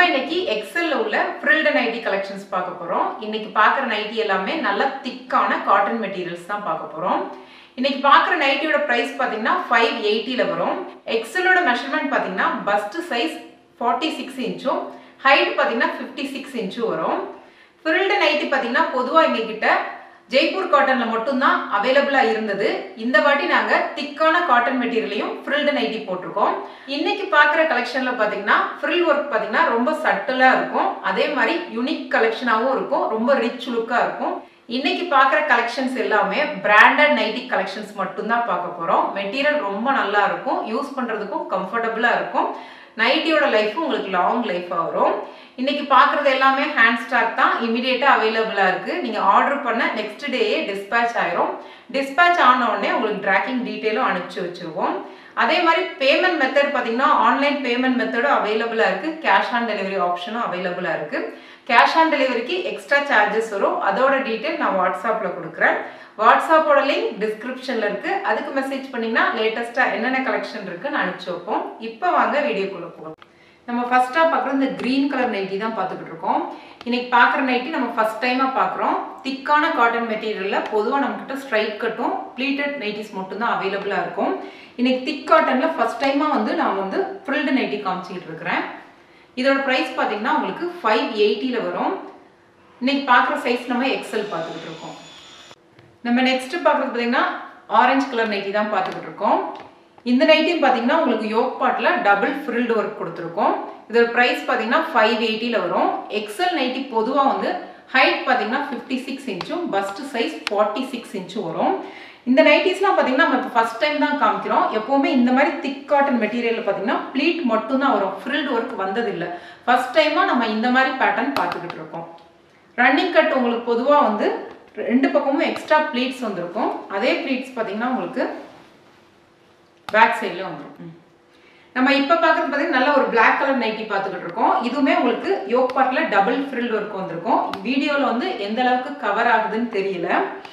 இன்னைக்கு எக்ஸல்ல உள்ள frilled nightie collections பார்க்க போறோம் இன்னைக்கு பார்க்குற நைட்டி எல்லாமே நல்ல திக்கான காட்டன் மெட்டீரியல்ஸ் தான் பார்க்க போறோம் இன்னைக்கு பார்க்குற நைட்டியோட ப்ரைஸ் பார்த்தீங்கன்னா ஃபைவ் எயிட்டியில் வரும் எக்ஸலோட மெஷர்மெண்ட் பார்த்தீங்கன்னா பஸ்ட் சைஸ் ஃபார்ட்டி சிக்ஸ் இன்ச்சும் ஹைட் பார்த்தீங்கன்னா ஃபிஃப்டி சிக்ஸ் இன்ச்சும் வரும் ஃப்ரில்டு நைட்டி பார்த்தீங்கன்னா பொதுவாக எங்ககிட்ட ஜெய்ப்பூர் காட்டன்ல மட்டும்தான் அவைலபிளா இருந்தது இந்த வாட்டி நாங்க திக்கான காட்டன் மெட்டீரியலையும் ஃப்ரில்டு நைட்டி போட்டிருக்கோம் இன்னைக்கு பாக்குற கலெக்ஷன்ல பாத்தீங்கன்னா ஃப்ரில் ஒர்க் பாத்தீங்கன்னா ரொம்ப சட்டலா இருக்கும் அதே மாதிரி யூனிக் கலெக்ஷனாவும் இருக்கும் ரொம்ப ரிச் லுக்கா இருக்கும் இன்னைக்கு பாக்குற கலெக்ஷன்ஸ் எல்லாமே பிராண்டட் நைட்டி கலெக்ஷன்ஸ் மட்டும்தான் பார்க்க போறோம் மெட்டீரியல் ரொம்ப நல்லா இருக்கும் யூஸ் பண்றதுக்கும் கம்ஃபர்டபுளா இருக்கும் நைட்டியோட லைஃப்பும் உங்களுக்கு லாங் லைஃபாக வரும் இன்னைக்கு பார்க்குறது எல்லாமே ஹேண்ட் ஸ்டாக் தான் இமீடியட்டாக அவைலபிளாக இருக்குது நீங்கள் ஆர்டர் பண்ண நெக்ஸ்ட் டேயே டிஸ்பேச் ஆயிரும் டிஸ்பேச் ஆன உடனே உங்களுக்கு ட்ராக்கிங் டீட்டெயிலும் அனுப்பிச்சி வச்சுருவோம் அதே மாதிரி பேமெண்ட் மெத்தட் பார்த்தீங்கன்னா ஆன்லைன் பேமெண்ட் மெத்தடும் அவைலபிளாக இருக்குது கேஷ் ஆன் டெலிவரி ஆப்ஷனும் அவைலபிளாக இருக்குது கேஷ் ஆன் டெலிவரிக்கு எக்ஸ்ட்ரா சார்ஜஸ் வரும் அதோட டீட்டெயில் நான் வாட்ஸ்அப்பில் கொடுக்குறேன் வாட்ஸ்அப்போட லிங்க் டிஸ்கிரிப்ஷனில் இருக்குது அதுக்கு மெசேஜ் பண்ணிங்கன்னா லேட்டஸ்ட்டாக என்னென்ன கலெக்ஷன் இருக்குன்னு அனுப்பிச்சி வைப்போம் இப்போ வாங்க வீடியோக்குள்ளே போகலாம் நம்ம ஃபர்ஸ்ட்டாக பார்க்குற இந்த க்ரீன் கலர் நைட்டி தான் பார்த்துக்கிட்டு இருக்கோம் இன்னைக்கு பார்க்குற நைட்டி நம்ம ஃபர்ஸ்ட் டைமாக பார்க்குறோம் திக்கான காட்டன் மெட்டீரியலில் பொதுவாக நம்மக்கிட்ட ஸ்ட்ரைட் கட்டும் ப்ளீட்டட் நைட்டிஸ் மட்டும்தான் அவைலபிளாக இருக்கும் இன்னைக்கு திக் காட்டனில் ஃபர்ஸ்ட் டைமாக வந்து நான் வந்து ஃப்ரில்டு நைட்டி காமிச்சிக்கிட்டு இருக்கிறேன் இதோட ப்ரைஸ் பார்த்தீங்கன்னா உங்களுக்கு ஃபைவ் எயிட்டியில் வரும் இன்னைக்கு பார்க்குற சைஸ் நம்ம எக்ஸல் பார்த்துக்கிட்டு இருக்கோம் நம்ம நெக்ஸ்ட் பார்க்குறது பார்த்தீங்கன்னா ஆரஞ்சு கலர் நைட்டி தான் பார்த்துக்கிட்டு இருக்கோம் இந்த நைட்டியும் பார்த்தீங்கன்னா உங்களுக்கு யோக் பாட்டில் டபுள் ஃப்ரில்டு ஒர்க் கொடுத்துருக்கோம் இதோட ப்ரைஸ் பார்த்தீங்கன்னா ஃபைவ் எயிட்டியில் வரும் எக்ஸல் நைட்டி பொதுவாக வந்து ஹைட் பார்த்தீங்கன்னா ஃபிஃப்டி சிக்ஸ் இன்ச்சும் பஸ்ட் சைஸ் ஃபார்ட்டி சிக்ஸ் இன்ச்சும் வரும் இந்த நைட்டிஸ்லாம் பார்த்தீங்கன்னா நம்ம இப்போ ஃபஸ்ட் டைம் தான் காமிக்கிறோம் எப்போவுமே இந்த மாதிரி திக் காட்டன் மெட்டீரியலில் பார்த்தீங்கன்னா ப்ளீட் மட்டும்தான் வரும் ஃப்ரில்டு ஒர்க் வந்ததில்லை ஃபஸ்ட் டைமாக நம்ம இந்த மாதிரி பேட்டர்ன் பார்த்துக்கிட்டு இருக்கோம் ரன்னிங் கட் உங்களுக்கு பொதுவாக வந்து ரெண்டு பக்கமும் எக்ஸ்ட்ரா ப்ளீட்ஸ் வந்திருக்கும் அதே ப்ளீட்ஸ் பார்த்தீங்கன்னா உங்களுக்கு பேக் சைடில் வந்துடும் நம்ம இப்போ பார்க்குறது பார்த்தீங்கன்னா நல்ல ஒரு பிளாக் கலர் நைட்டி பார்த்துக்கிட்டு இருக்கோம் இதுவுமே உங்களுக்கு யோக் பார்ட்டில் டபுள் ஃப்ரில் ஒர்க் வந்திருக்கும் வீடியோவில் வந்து எந்த அளவுக்கு கவர் ஆகுதுன்னு தெரியல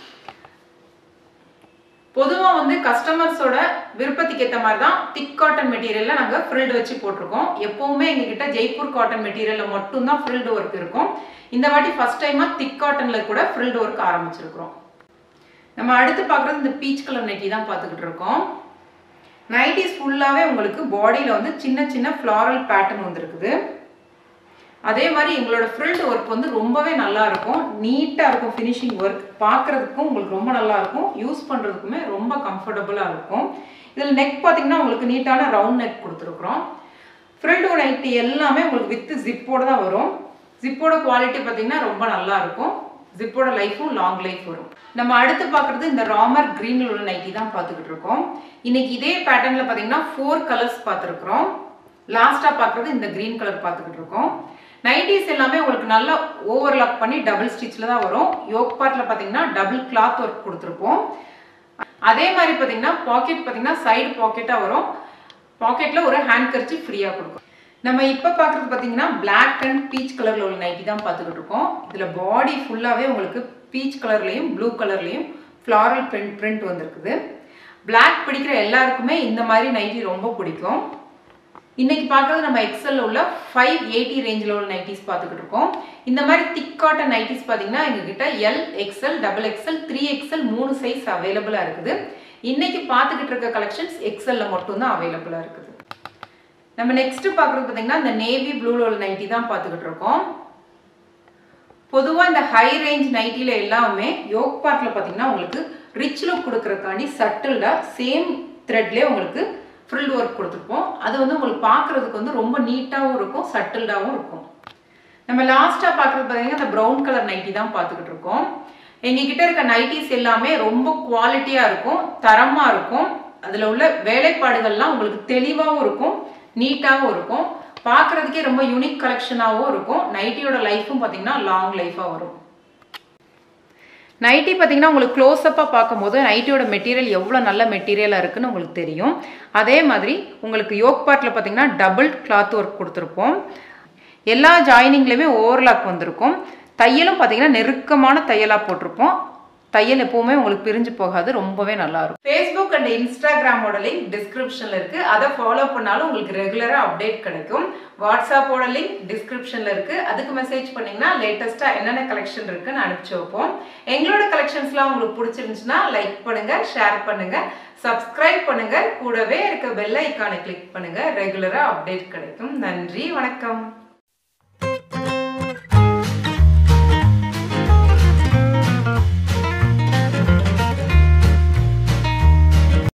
பொதுவாக வந்து கஸ்டமர்ஸோட விருப்பத்துக்கு ஏற்ற மாதிரி தான் திக் காட்டன் மெட்டீரியலில் நாங்கள் ஃப்ரில்டு வச்சு போட்டிருக்கோம் எப்போவுமே எங்ககிட்ட ஜெய்ப்பூர் காட்டன் மெட்டீரியலில் மட்டும்தான் ஃப்ரில்டு ஒர்க் இருக்கும் இந்த வாட்டி ஃபர்ஸ்ட் டைமாக திக் காட்டனில் கூட ஃப்ரில்டு ஒர்க் ஆரம்பிச்சிருக்கிறோம் நம்ம அடுத்து பார்க்குறது இந்த பீச் கலர் நைட்டி தான் பார்த்துக்கிட்டு இருக்கோம் நைட்டிஸ் ஃபுல்லாகவே உங்களுக்கு பாடியில் வந்து சின்ன சின்ன ஃப்ளாரல் பேட்டர்ன் வந்துருக்குது அதே மாதிரி எங்களோட ஃப்ரில்டு ஒர்க் வந்து ரொம்பவே நல்லா இருக்கும் நீட்டாக இருக்கும் ஃபினிஷிங் ஒர்க் பார்க்குறதுக்கும் உங்களுக்கு ரொம்ப நல்லா இருக்கும் யூஸ் பண்ணுறதுக்குமே ரொம்ப கம்ஃபர்டபுளாக இருக்கும் இதில் நெக் பார்த்தீங்கன்னா உங்களுக்கு நீட்டான ரவுண்ட் நெக் கொடுத்துருக்குறோம் ஃப்ரில்டு நைட்டி எல்லாமே உங்களுக்கு வித்து ஜிப்போடு தான் வரும் ஜிப்போட குவாலிட்டி பார்த்தீங்கன்னா ரொம்ப நல்லா இருக்கும் ஜிப்போட லைஃப்பும் லாங் லைஃப் வரும் நம்ம அடுத்து பார்க்குறது இந்த ராமர் க்ரீனில் உள்ள நைட்டி தான் பார்த்துக்கிட்டு இருக்கோம் இன்னைக்கு இதே பேட்டர்னில் பார்த்தீங்கன்னா ஃபோர் கலர்ஸ் பார்த்துருக்குறோம் லாஸ்ட்டாக பார்க்குறது இந்த க்ரீன் கலர் பார்த்துக்கிட்டு இருக்கோம் நைட்டிஸ் எல்லாமே உங்களுக்கு நல்லா ஓவர்லாக் பண்ணி டபுள் ஸ்டிச்சில் தான் வரும் யோக் பார்ட்டில் பார்த்தீங்கன்னா டபுள் கிளாத் ஒர்க் கொடுத்துருப்போம் அதே மாதிரி பார்த்தீங்கன்னா பாக்கெட் பார்த்தீங்கன்னா சைடு பாக்கெட்டாக வரும் பாக்கெட்டில் ஒரு ஹேண்ட் கர்ச்சி ஃப்ரீயாக கொடுக்கும் நம்ம இப்போ பார்க்குறது பார்த்தீங்கன்னா பிளாக் அண்ட் பீச் கலரில் உள்ள நைட்டி தான் பார்த்துக்கிட்டு இருக்கோம் இதில் பாடி ஃபுல்லாகவே உங்களுக்கு பீச் கலர்லேயும் ப்ளூ கலர்லேயும் ஃப்ளாரல் பிரிண்ட் பிரிண்ட் வந்திருக்குது பிளாக் பிடிக்கிற எல்லாருக்குமே இந்த மாதிரி நைட்டி ரொம்ப பிடிக்கும் இன்னைக்கு பார்க்குறது நம்ம எக்ஸலில் உள்ள ஃபைவ் எயிட்டி ரேஞ்சில் உள்ள நைட்டிஸ் பார்த்துக்கிட்டு இருக்கோம் இந்த மாதிரி திக் காட்டன் நைட்டிஸ் பார்த்தீங்கன்னா எங்ககிட்ட L XL double XL three XL மூணு சைஸ் அவைலபிளாக இருக்குது இன்னைக்கு பார்த்துக்கிட்டு இருக்க கலெக்ஷன்ஸ் எக்ஸலில் மட்டும்தான் அவைலபிளாக இருக்குது நம்ம நெக்ஸ்ட் பார்க்குறது பார்த்தீங்கன்னா இந்த நேவி ப்ளூல உள்ள நைட்டி தான் பார்த்துக்கிட்டு இருக்கோம் பொதுவாக இந்த ஹை ரேஞ்ச் நைட்டியில் எல்லாமே யோக் பார்ட்டில் பார்த்தீங்கன்னா உங்களுக்கு ரிச் லுக் கொடுக்குறதுக்காண்டி சட்டில்டாக சேம் த்ரெட்லேயே உங்களுக்கு ஃப்ரில் ஒர்க் கொடுத்துருப்போம் அது வந்து உங்களுக்கு பார்க்குறதுக்கு வந்து ரொம்ப நீட்டாகவும் இருக்கும் சட்டில்டாகவும் இருக்கும் நம்ம லாஸ்ட்டாக பார்க்குறது பார்த்தீங்கன்னா இந்த ப்ரௌன் கலர் நைட்டி தான் பார்த்துக்கிட்டு இருக்கோம் எங்ககிட்ட இருக்க நைட்டிஸ் எல்லாமே ரொம்ப குவாலிட்டியாக இருக்கும் தரமாக இருக்கும் அதில் உள்ள வேலைப்பாடுகள்லாம் உங்களுக்கு தெளிவாகவும் இருக்கும் நீட்டாகவும் இருக்கும் பார்க்குறதுக்கே ரொம்ப யூனிக் கலெக்ஷனாகவும் இருக்கும் நைட்டியோட லைஃப்பும் பார்த்தீங்கன்னா லாங் லைஃபாக வரும் நைட்டி பார்த்தீங்கன்னா உங்களுக்கு க்ளோஸ்அப்பாக பார்க்கும்போது நைட்டியோட மெட்டீரியல் எவ்வளோ நல்ல மெட்டீரியலாக இருக்குன்னு உங்களுக்கு தெரியும் அதே மாதிரி உங்களுக்கு யோக் பார்ட்டில் பார்த்தீங்கன்னா டபுள் கிளாத் ஒர்க் கொடுத்துருப்போம் எல்லா ஜாயினிங்லேயுமே ஓவர்லாக் வந்திருக்கும் தையலும் பார்த்தீங்கன்னா நெருக்கமான தையலாக போட்டிருப்போம் தையல் எப்பவுமே உங்களுக்கு பிரிஞ்சு போகாது ரொம்பவே நல்லா இருக்கும் ஃபேஸ்புக் அண்ட் இன்ஸ்டாகிராமோட லிங்க் டிஸ்கிரிப்ஷன்ல இருக்கு அதை ஃபாலோ பண்ணாலும் உங்களுக்கு ரெகுலரா அப்டேட் கிடைக்கும் வாட்ஸ்அப்போட லிங்க் டிஸ்கிரிப்ஷன்ல இருக்கு அதுக்கு மெசேஜ் பண்ணீங்கன்னா லேட்டஸ்டா என்னென்ன கலெக்ஷன் இருக்குன்னு அனுப்பிச்சு வைப்போம் எங்களோட கலெக்ஷன்ஸ்லாம் உங்களுக்கு பிடிச்சிருந்துச்சுன்னா லைக் பண்ணுங்க ஷேர் பண்ணுங்க சப்ஸ்கிரைப் பண்ணுங்க கூடவே இருக்க பெல் ஐக்கானை கிளிக் பண்ணுங்க ரெகுலரா அப்டேட் கிடைக்கும் நன்றி வணக்கம்